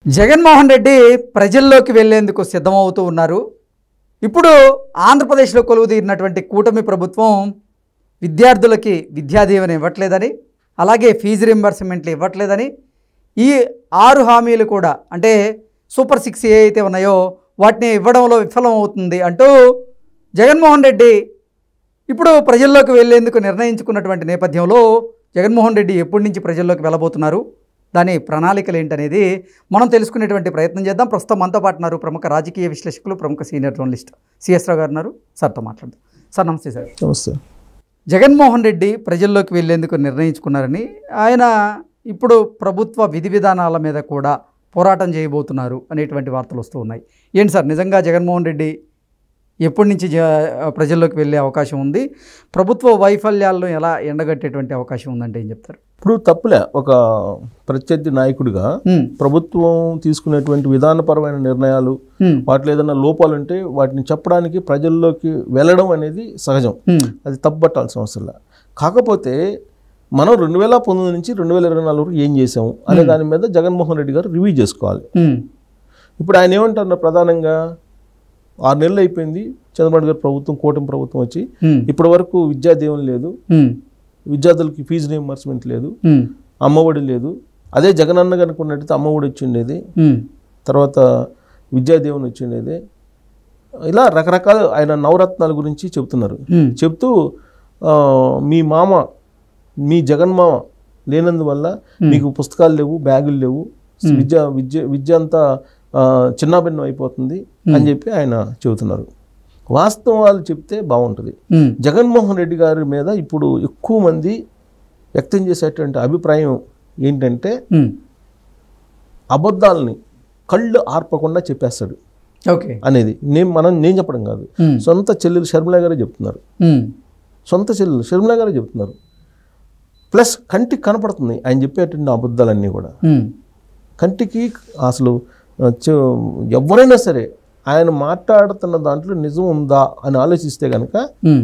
జగన్మోహన్ రెడ్డి ప్రజల్లోకి వెళ్లేందుకు సిద్ధమవుతూ ఉన్నారు ఇప్పుడు ఆంధ్రప్రదేశ్లో కొలువు తీరినటువంటి కూటమి ప్రభుత్వం విద్యార్థులకి విద్యాదీవెన ఇవ్వట్లేదని అలాగే ఫీజు రింబర్స్మెంట్లు ఇవ్వట్లేదని ఈ ఆరు హామీలు కూడా అంటే సూపర్ సిక్స్ ఏ అయితే ఉన్నాయో వాటిని ఇవ్వడంలో విఫలం అవుతుంది అంటూ జగన్మోహన్ రెడ్డి ఇప్పుడు ప్రజల్లోకి వెళ్లేందుకు నిర్ణయించుకున్నటువంటి నేపథ్యంలో జగన్మోహన్ రెడ్డి ఎప్పటి నుంచి ప్రజల్లోకి వెళ్ళబోతున్నారు దాని ప్రణాళికలు ఏంటనేది మనం తెలుసుకునేటువంటి ప్రయత్నం చేద్దాం ప్రస్తుతం మనతో పాటు ఉన్నారు ప్రముఖ రాజకీయ విశ్లేషకులు ప్రముఖ సీనియర్ జర్నలిస్ట్ సిఎస్ రావు గారు ఉన్నారు సార్తో మాట్లాడదాం సార్ నమస్తే సార్ నమస్తే జగన్మోహన్ రెడ్డి ప్రజల్లోకి వెళ్లేందుకు నిర్ణయించుకున్నారని ఆయన ఇప్పుడు ప్రభుత్వ విధి విధానాల మీద కూడా పోరాటం చేయబోతున్నారు అనేటువంటి వార్తలు వస్తూ ఉన్నాయి ఏంటి సార్ నిజంగా జగన్మోహన్ రెడ్డి ఎప్పటి నుంచి జ ప్రజల్లోకి వెళ్ళే అవకాశం ఉంది ప్రభుత్వ వైఫల్యాలను ఎలా ఎండగట్టేటువంటి అవకాశం ఉందంటే ఏం చెప్తారు ఇప్పుడు తప్పులే ఒక ప్రత్యర్థి నాయకుడిగా హ్మ్, ప్రభుత్వం తీసుకునేటువంటి విధానపరమైన నిర్ణయాలు హ్మ్, వాటిలో ఏదైనా లోపాలు ఉంటే వాటిని చెప్పడానికి ప్రజల్లోకి వెళ్ళడం అనేది సహజం హ్మ్, అది తప్పుపట్టాల్సిన అవసరం లే కాకపోతే మనం రెండు వేల పంతొమ్మిది నుంచి రెండు వేల ఇరవై నాలుగు వరకు ఏం చేసాము అనే దాని మీద జగన్మోహన్ రెడ్డి గారు రివ్యూ చేసుకోవాలి హ్మ్, ఇప్పుడు ఆయన ఏమంటారు ప్రధానంగా ఆరు నెలలు అయిపోయింది చంద్రబాబు గారి ప్రభుత్వం కూటమి ప్రభుత్వం వచ్చి హ్మ్, ఇప్పటి వరకు విద్యా దీవెన లేదు హ్మ్, విద్యార్థులకి ఫీజు రియంబర్స్మెంట్ లేదు హ్మ్, అమ్మఒడి లేదు అదే జగనన్న కనుక ఉన్నట్టయితే అమ్మఒడి వచ్చిండేది హ్మ్, తర్వాత విద్యాదీవెన వచ్చిండేది ఇలా రకరకాల ఆయన నవరత్నాల గురించి చెప్తున్నారు హ్మ్, చెప్తూ ఆ, మీ మామ మీ జగన్మామ లేనందువల్ల మీకు పుస్తకాలు లేవు బ్యాగులు లేవు విద్య విద్య విద్య అంతా ఆ, చిన్నాభిన్నం అయిపోతుంది అని చెప్పి ఆయన చెబుతున్నారు వాస్తవాలు చెప్తే బాగుంటుంది హ్మ్, జగన్మోహన్ రెడ్డి గారి మీద ఇప్పుడు ఎక్కువ మంది వ్యక్తం చేసేటువంటి అభిప్రాయం ఏంటంటే హ్మ్. అబద్ధాలని కళ్ళు ఆర్పకుండా చెప్పేస్తాడు ఓకే అనేది నేను మనం నేను చెప్పడం కాదు హ్మ్, సొంత చెల్లెలు షర్మిల గారే చెప్తున్నారు హ్మ్, సొంత చెల్లెలు షర్మిల గారే చెప్తున్నారు ప్లస్ కంటికి కనపడుతుంది ఆయన చెప్పేటువంటి అబద్ధాలన్నీ కూడా హ్మ్, కంటికి అసలు ఆ, చె- ఎవరైనా సరే ఆయన మాట్లాడుతున్న దాంట్లో నిజం ఉందా అని ఆలోచిస్తే కనుక హ్మ్.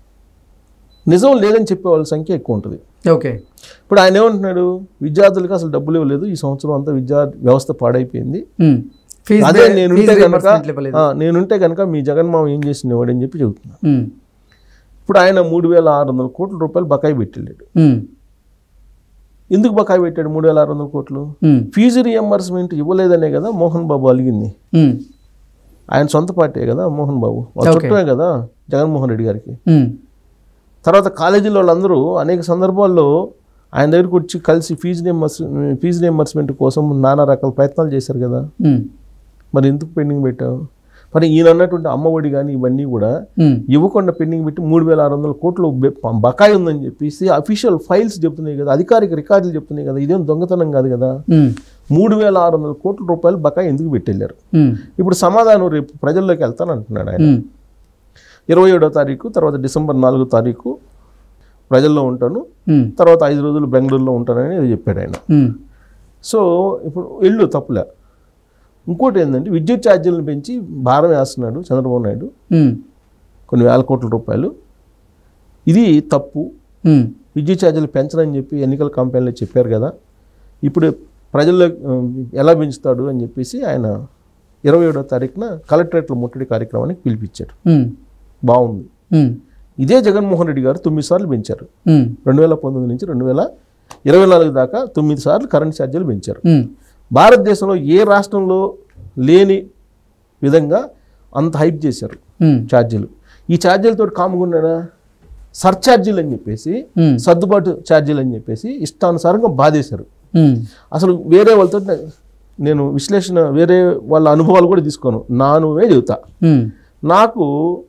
నిజం లేదని చెప్పే వాళ్ళ సంఖ్య ఎక్కువ ఉంటుంది ఓకే ఇప్పుడు ఆయన ఏమంటున్నాడు విద్యార్థులకు అసలు డబ్బులు ఇవ్వలేదు ఈ సంవత్సరం అంతా విద్యా వ్యవస్థ పాడైపోయింది హ్మ్. ఫీజు అదే రే- నేనుంటే ఫీజు కనుక రీయింబర్స్మెంట్లు ఇవ్వలేదు. ఆ, నేనుంటే కనుక మీ జగన్మామ ఏం చేసినవాడు అని చెప్పి చెబుతున్నా హ్మ్, ఇప్పుడు ఆయన మూడు వేల ఆరు వందల కోట్ల రూపాయలు బకాయి పెట్టాడు హ్మ్, ఎందుకు బకాయి పెట్టాడు మూడు వేల ఆరు వందల కోట్లు హ్మ్, ఫీజు రియంబర్స్మెంట్ ఇవ్వలేదనే కదా మోహన్ బాబు అలిగింది హ్మ్, ఆయన సొంత పార్టీ కదా మోహన్ బాబు వాళ్ళ Okay. చుట్టమే కదా జగన్మోహన్ రెడ్డి గారికి హ్మ్, తర్వాత కాలేజీలో వాళ్ళందరూ అనేక సందర్భాల్లో ఆయన దగ్గరికి వచ్చి కలిసి ఫీజు రియంబర్స్ ఫీజు రియంబర్స్మెంట్ కోసం నానా రకాల ప్రయత్నాలు చేశారు కదా హ్మ్, మరి ఎందుకు పెండింగ్ పెట్టావు మరి ఈయన అన్నటువంటి అమ్మఒడి కానీ ఇవన్నీ కూడా హ్మ్, ఇవ్వకుండా పెండింగ్ పెట్టి మూడు వేల ఆరు వందల కోట్లు బె- బకాయి ఉందని చెప్పేసి అఫీషియల్ ఫైల్స్ చెప్తున్నాయి కదా అధికారిక రికార్డులు చెప్తున్నాయి కదా ఇదేం దొంగతనం కాదు కదా హ్మ్, మూడు వేల ఆరు వందల కోట్ల రూపాయలు బకాయి ఎందుకు పెట్టెళ్ళారు హ్మ్, ఇప్పుడు సమాధానం రేపు ప్రజల్లోకి వెళ్తాను అంటున్నాడు ఆయన హ్మ్, ఇరవై ఏడో తారీఖు తర్వాత డిసెంబర్ నాలుగో తారీఖు ప్రజల్లో ఉంటాను హ్మ్, తర్వాత ఐదు రోజులు బెంగళూరులో ఉంటానని ఇది చెప్పాడు ఆయన హ్మ్, సో ఇప్పుడు వెళ్ళు తప్పులే ఇంకోటి ఏంటంటే విద్యుత్ ఛార్జీలను పెంచి భారం వేస్తున్నాడు చంద్రబాబు నాయుడు హ్మ్, కొన్ని వేల కోట్ల రూపాయలు ఇది తప్పు హ్మ్, విద్యుత్ ఛార్జీలు పెంచనని చెప్పి ఎన్నికల కంపెనీలో చెప్పారు కదా ఇప్పుడు ప్రజల్లో ఆ, ఎలా పెంచుతాడు అని చెప్పేసి ఆయన ఇరవై ఏడో తారీఖున కలెక్టరేట్ల ముట్టడి కార్యక్రమానికి పిలిపించారు హ్మ్, బాగుంది హ్మ్, ఇదే జగన్మోహన్ రెడ్డి గారు తొమ్మిది సార్లు పెంచారు హ్మ్, రెండు వేల పంతొమ్మిది నుంచి రెండు వేల ఇరవై నాలుగు దాకా తొమ్మిది సార్లు కరెంట్ ఛార్జీలు పెంచారు హ్మ్, భారతదేశంలో ఏ రాష్ట్రంలో లేని విధంగా అంత హైప్ చేశారు హ్మ్, ఛార్జీలు ఈ ఛార్జీలతో కాముకున్నాడా సర్ఛార్జీలు అని చెప్పేసి హ్మ్, సర్దుబాటు ఛార్జీలు అని చెప్పేసి ఇష్టానుసారంగా బాధేశారు హ్మ్, అసలు వేరే వాళ్ళతో నే- నేను విశ్లేషణ వేరే వాళ్ళ అనుభవాలు కూడా తీసుకోను నా అనుభవమే చెబుతా హ్మ్, నాకు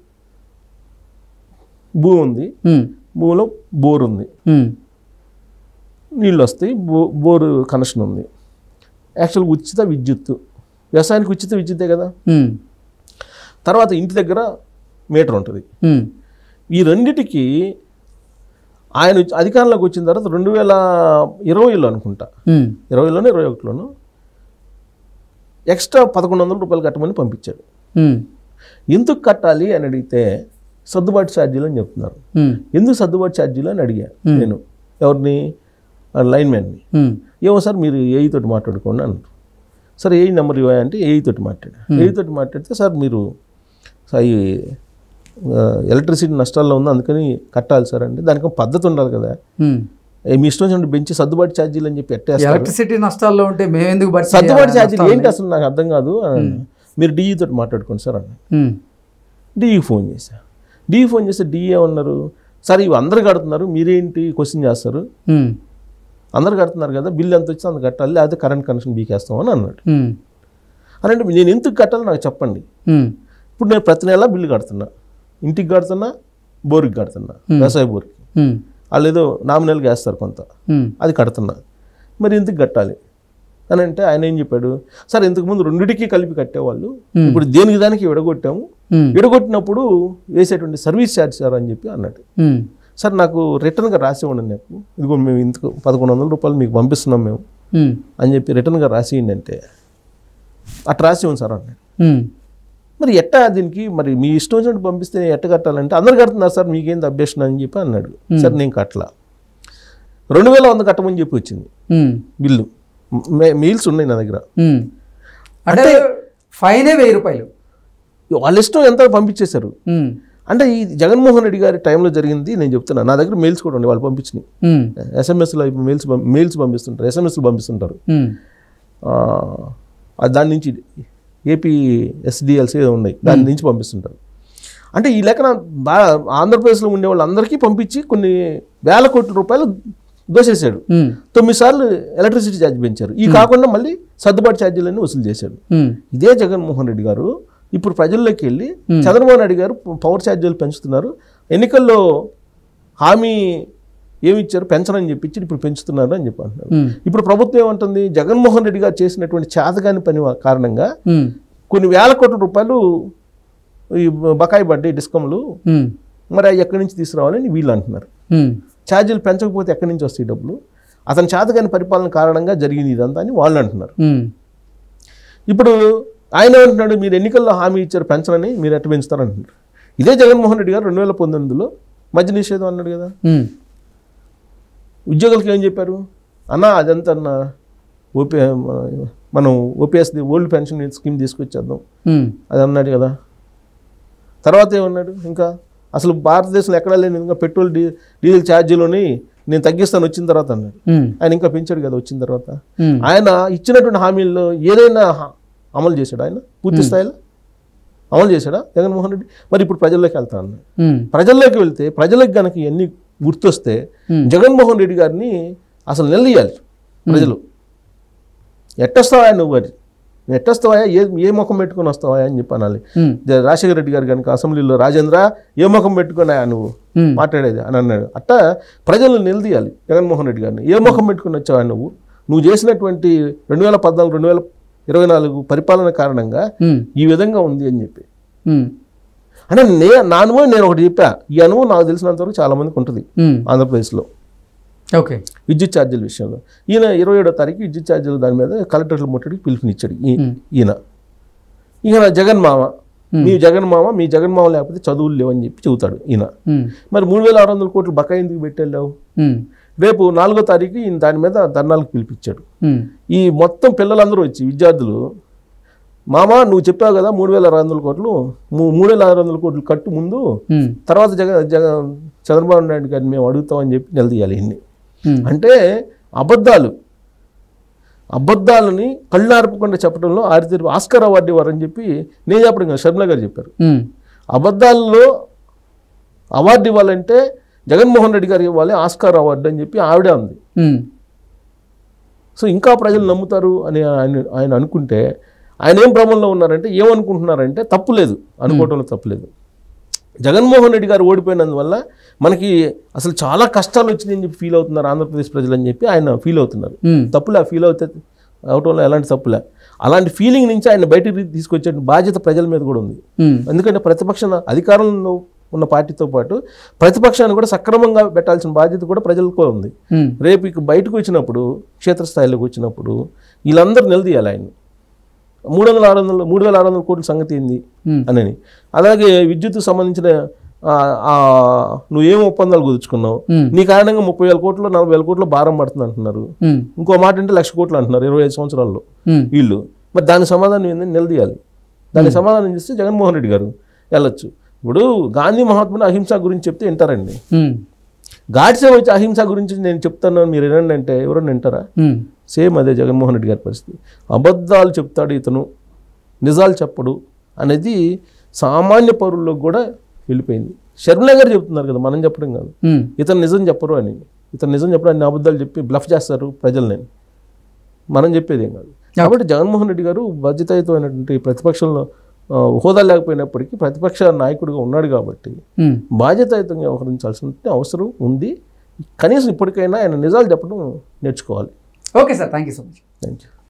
భూమి ఉంది హ్మ్, భూమిలో బోర్ ఉంది హ్మ్, నీళ్ళు వస్తాయి బో బోరు కనెక్షన్ ఉంది యాక్చువల్గా ఉచిత విద్యుత్తు వ్యవసాయానికి ఉచిత విద్యుత్తే కదా హ్మ్, తర్వాత ఇంటి దగ్గర మీటర్ ఉంటుంది హ్మ్, ఈ రెండిటికి ఆయన వచ్చి- అధికారంలోకి వచ్చిన తర్వాత రెండు వేల ఇరవైలో అనుకుంటా హ్మ్, ఇరవైలోనే ఇరవై ఒకటిలోనూ ఎక్స్ట్రా పదకొండు వందల రూపాయలు కట్టమని పంపించాడు హ్మ్, ఎందుకు కట్టాలి అని అడిగితే సర్దుబాటు ఛార్జీలు అని చెప్తున్నారు హ్మ్, ఎందుకు సర్దుబాటు ఛార్జీలు అని అడిగా నేను ఎవరిని లైన్ మ్యాన్ని హ్మ్, ఏమో సార్ మీరు ఏఈ తోటి మాట్లాడుకోండి అన్నారు సార్ ఏ నెంబర్ ఇవ్వ అంటే ఏ తోటి మాట్లాడా ఏ తోటి మాట్లాడితే సార్ మీరు సార్ ఈ ఆ, ఎలక్ట్రిసిటీ నష్టాల్లో ఉంది అందుకని కట్టాలి సార్ అంటే దానికి ఒక పద్ధతి ఉండాలి కదా ఉమ్. ఏ మీ ఇష్టం వచ్చినట్టు బెంచి సర్దుబాటు ఛార్జీలు అని చెప్పి ఎట్టేస్తారు ఎలక్ట్రిసిటీ నష్టాల్లో ఉంటే మేము ఎందుకు భర్తీ సర్దుబాటు చేయాలి? ఛార్జీలు ఏంటి అసలు నాకు అర్థం కాదు అని అన్నా. మీరు డిఈ తోటి మాట్లాడుకోండి సార్ అన్న ఉమ్. డిఈ ఫోన్ చేశా డిఈ ఫోన్ చేస్తే డిఈ ఏమన్నారు సార్ ఇవి అందరు కడుతున్నారు మీరేంటి క్వశ్చన్ చేస్తారు ఉమ్. అందరు కడుతున్నారు కదా బిల్ ఎంత వచ్చిందో అంత కట్టాలి లేకపోతే కరెంట్ కనెక్షన్ బీకేస్తాం అని అన్నాడు ఉమ్. అని అంటే నేను ఎందుకు కట్టాలో నాకు చెప్పండి ఉమ్. ఇప్పుడు నేను ప్రతి నెల బిల్లు కడుతున్నా ఇంటికి కడుతున్నా బోర్కి కడుతున్నా వ్యవసాయ బోర్కి ఉమ్. వాళ్ళు ఏదో నామినల్గా వేస్తారు కొంత ఉమ్. అది కడుతున్నా మరి ఎందుకు కట్టాలి అని అంటే ఆయన ఏం చెప్పాడు సార్ ఇంతకుముందు రెండిటికి కలిపి కట్టేవాళ్ళు ఇప్పుడు దేనికి దానికి విడగొట్టాము ఉమ్. విడగొట్టినప్పుడు వేసేటువంటి సర్వీస్ ఛార్జ్ సార్ అని చెప్పి అన్నాడు ఉమ్. సార్ నాకు రిటర్న్గా రాసి ఇవ్వండి నాకు ఇదిగో మేము ఇంతకు పదకొండు వందల రూపాయలు మీకు పంపిస్తున్నాం మేము ఉమ్. అని చెప్పి రిటర్న్గా రాసి ఇవ్వండి అంటే అట్లా రాసి ఇవ్వండి సార్ అన్నాడు ఉమ్. మరి ఎట్టా దీనికి మరి మీ ఇష్టం వచ్చినట్టు పంపిస్తే నేను ఎట్ట కట్టాలంటే అందరు కడుతున్నారు సార్ మీకేంది అభ్యర్థన అని చెప్పి అన్నాడు సార్ నేను కట్టలా రెండు వేల వంద కట్టమని చెప్పి వచ్చింది ఉమ్. బిల్లు మే- మెయిల్స్ ఉన్నాయి నా దగ్గర ఉమ్. అంటే ఫైనే వెయ్యి రూపాయలు వాళ్ళ ఇష్టం ఎంత పంపించేశారు ఉమ్. అంటే ఈ జగన్మోహన్ రెడ్డి గారి టైంలో జరిగింది నేను చెప్తున్నా నా దగ్గర మెయిల్స్ కూడా ఉన్నాయి వాళ్ళు పంపించినాయి ఉమ్. ఎస్ఎంఎస్లో మెయిల్స్ మెయిల్స్ పంపిస్తుంటారు ఎస్ఎంఎస్లు పంపిస్తుంటారు ఉమ్. ఆ, ఆ దాని నుంచి ఏపీ ఎస్డిఎల్స్ ఏదో ఉన్నాయి దాని నుంచి పంపిస్తుంటారు అంటే ఈ లెక్కన బా ఆంధ్రప్రదేశ్లో ఉండే వాళ్ళందరికీ పంపించి కొన్ని వేల కోట్ల రూపాయలు దోసేశాడు ఉమ్. తొమ్మిది సార్లు ఎలక్ట్రిసిటీ ఛార్జ్ పెంచారు ఈ కాకుండా మళ్ళీ సర్దుబాటు ఛార్జీలన్నీ వసూలు చేశాడు ఉమ్. ఇదే జగన్మోహన్ రెడ్డి గారు ఇప్పుడు ప్రజల్లోకి వెళ్ళి చంద్రబాబు నాయుడు గారు పవర్ ఛార్జీలు పెంచుతున్నారు ఎన్నికల్లో హామీ ఏమి ఇచ్చారు పెంచనని చెప్పించి ఇప్పుడు పెంచుతున్నారు అని చెప్పి అంటున్నారు ఉమ్. ఇప్పుడు ప్రభుత్వం ఏమంటుంది జగన్మోహన్ రెడ్డి గారు చేసినటువంటి చేతగాని పని వా- కారణంగా ఉమ్. కొన్ని వేల కోట్ల రూపాయలు ఈ బకాయి పడ్డాయి డిస్కంలు ఉమ్. మరి అవి ఎక్కడి నుంచి తీసుకురావాలని వీళ్ళు అంటున్నారు ఉమ్. ఛార్జీలు పెంచకపోతే ఎక్కడి నుంచి వస్తాయి డబ్బులు అతని చేతగాని పరిపాలన కారణంగా జరిగింది ఇదంతా అని వాళ్ళు అంటున్నారు ఉమ్. ఇప్పుడు ఆయన ఏమంటున్నాడు మీరు ఎన్నికల్లో హామీ ఇచ్చారు పెంచనని మీరు ఎట్ట పెంచుతారు అంటున్నారు ఇదే జగన్మోహన్ రెడ్డి గారు రెండు వేల పంతొమ్మిదిలో మద్య నిషేధం అన్నాడు కదా ఉమ్. ఉద్యోగులకి ఏం చెప్పారు అన్న అదంతా అన్న ఓపీ మనం ఓపీఎస్ది ఓల్డ్ పెన్షన్ స్కీమ్ తీసుకొచ్చేద్దాం ఉమ్. అది అన్నాడు కదా తర్వాత ఏమన్నాడు ఇంకా అసలు భారతదేశంలో ఎక్కడా లేని ఇంకా పెట్రోల్ డీ డీజిల్ ఛార్జీలోని నేను తగ్గిస్తాను వచ్చిన తర్వాత అన్నాడు ఉమ్. ఆయన ఇంకా పెంచాడు కదా వచ్చిన తర్వాత ఉమ్. ఆయన ఇచ్చినటువంటి హామీల్లో ఏదైనా హా- అమలు చేశాడు ఆయన పూర్తి స్థాయిలో అమలు చేశాడా జగన్మోహన్ రెడ్డి మరి ఇప్పుడు ప్రజల్లోకి వెళ్తా అన్నాడు ఉమ్. ప్రజల్లోకి వెళ్తే ప్రజలకు గనక ఇవన్నీ గుర్తొస్తే Hmm. జగన్మోహన్ రెడ్డి గారిని అసలు నిలదీయాలి ప్రజలు ఎట్టొస్తావా నువ్వు మరి నువ్వు ఎట్టొస్తావా ఏ ఏ ముఖం పెట్టుకొని వస్తావా అని చెప్పి అనాలి ఉమ్. జ- రాజశేఖర రెడ్డి గారు కనుక అసెంబ్లీలో రాజేంద్ర ఏ ముఖం పెట్టుకున్నాయా నువ్వు ఉమ్. మాట్లాడేది అని అన్నాడు అట్టా ప్రజలు నిలదీయాలి జగన్మోహన్ రెడ్డి గారిని ఏ ముఖం పెట్టుకుని వచ్చావా నువ్వు నువ్వు చేసినటువంటి రెండు వేల పద్నాలుగు రెండు వేల ఇరవై నాలుగు పరిపాలన కారణంగా ఉమ్. ఈ విధంగా ఉంది అని చెప్పి ఉమ్. అంటే నే నా అనుభవం నేను ఒకటి చెప్పా ఈ అనుభవం నాకు తెలిసినంత వరకు చాలా మందికి ఉంటుంది ఉమ్. ఆంధ్రప్రదేశ్లో ఓకే విద్యుత్ ఛార్జీల విషయంలో ఈయన ఇరవై ఏడో తారీఖు విద్యుత్ ఛార్జీల దాని మీద కలెక్టర్ల ముట్టడికి పిలుపునిచ్చాడు ఈ- ఈయన ఈయన జగన్ మామ మీ జగన్ మామ మీ జగన్ మామ లేకపోతే చదువులు లేవని చెప్పి చెబుతాడు ఈయన ఉమ్. మరి మూడు వేల ఆరు వందల కోట్లు బకాయి ఎందుకు పెట్టావు ఉమ్. రేపు నాలుగో తారీఖు ఈయన దాని మీద ధర్నాలకు పిలిపించాడు ఉమ్. ఈ మొత్తం పిల్లలందరూ వచ్చి విద్యార్థులు మామ నువ్వు చెప్పావు కదా మూడు వేల ఆరు వందల కోట్లు మూ- మూడు వేల ఆరు వందల కోట్లు కట్టు ముందు ఉమ్. తర్వాత జగ జగ చంద్రబాబు నాయుడు గారిని మేము అడుగుతామని చెప్పి నిలదీయాలి ఇన్ని ఉమ్. అంటే అబద్ధాలు అబద్ధాలని కళ్ళార్పకుండా చెప్పడంలో ఆరితేరు ఆస్కర్ అవార్డు ఇవ్వరని చెప్పి నేను చెప్పడం కాదు శర్మిల గారు చెప్పారు ఉమ్. అబద్ధాల్లో అవార్డు ఇవ్వాలంటే జగన్మోహన్ రెడ్డి గారు ఇవ్వాలి ఆస్కార్ అవార్డు అని చెప్పి ఆవిడే ఉంది ఉమ్. సో ఇంకా ప్రజలు నమ్ముతారు అని ఆయన ఆయన అనుకుంటే ఆయన ఏం భ్రమంలో ఉన్నారంటే ఏమనుకుంటున్నారంటే తప్పు లేదు అనుకోవడంలో తప్పు లేదు జగన్మోహన్ రెడ్డి గారు ఓడిపోయినందువల్ల మనకి అసలు చాలా కష్టాలు వచ్చినాయని చెప్పి ఫీల్ అవుతున్నారు ఆంధ్రప్రదేశ్ ప్రజలు అని చెప్పి ఆయన ఫీల్ అవుతున్నారు ఉమ్. తప్పులే ఫీల్ అవుతే అవటంలో ఎలాంటి తప్పులే అలాంటి ఫీలింగ్ నుంచి ఆయన బయటికి తీసుకొచ్చే బాధ్యత ప్రజల మీద కూడా ఉంది ఉమ్. ఎందుకంటే ప్రతిపక్ష అధికారంలో ఉన్న పార్టీతో పాటు ప్రతిపక్షాన్ని కూడా సక్రమంగా పెట్టాల్సిన బాధ్యత కూడా ప్రజలకు ఉంది ఉమ్. రేపు ఇక బయటకు వచ్చినప్పుడు క్షేత్రస్థాయిలోకి వచ్చినప్పుడు వీళ్ళందరూ నిలదీయాలి ఆయన మూడు వందల ఆరు వందల మూడు వేల ఆరు వందల కోట్ల సంగతి ఏంది ఉమ్. అని అలాగే విద్యుత్ సంబంధించిన ఆ, ఆ, నువ్వు ఏం ఒప్పందాలు కుదుర్చుకున్నావు ఉమ్. నీ కారణంగా ముప్పై వేల కోట్లు నలభై వేల కోట్లు భారం పడుతుంది అంటున్నారు ఉమ్. ఇంకో మాట అంటే లక్ష కోట్లు అంటున్నారు ఇరవై ఐదు సంవత్సరాల్లో ఉమ్. వీళ్ళు మరి దాని సమాధానం ఏందని నిలదీయాలి దానికి సమాధానం చేస్తే జగన్మోహన్ రెడ్డి గారు వెళ్ళొచ్చు ఇప్పుడు గాంధీ మహాత్ముని అహింస గురించి చెప్తే వింటారండి ఉమ్, గాడ్సే వచ్చి అహింస గురించి నేను చెప్తాను మీరు వినండి అంటే ఎవరన్నా వింటారా ఉమ్, సేమ్ అదే జగన్మోహన్ రెడ్డి గారి పరిస్థితి అబద్ధాలు చెప్తాడు ఇతను నిజాలు చెప్పడు అనేది సామాన్య పౌరుల్లో కూడా వెళ్ళిపోయింది షర్మిల గారు చెప్తున్నారు కదా మనం చెప్పడం కాదు ఉమ్, ఇతను నిజం చెప్పరు అని ఇతను నిజం చెప్పడం అన్ని అబద్ధాలు చెప్పి బ్లఫ్ చేస్తారు ప్రజల్ని మనం చెప్పేది ఏం కాదు కాబట్టి జగన్మోహన్ రెడ్డి గారు బాధ్యతాయుతమైనటువంటి ప్రతిపక్షంలో ఆ, హోదా లేకపోయినప్పటికీ ప్రతిపక్ష నాయకుడిగా ఉన్నాడు కాబట్టి ఉమ్. బాధ్యతాయుతంగా వ్యవహరించాల్సిన అవసరం ఉంది కనీసం ఇప్పటికైనా ఆయన నిజాలు చెప్పడం నేర్చుకోవాలి okay sir thank you so much thank you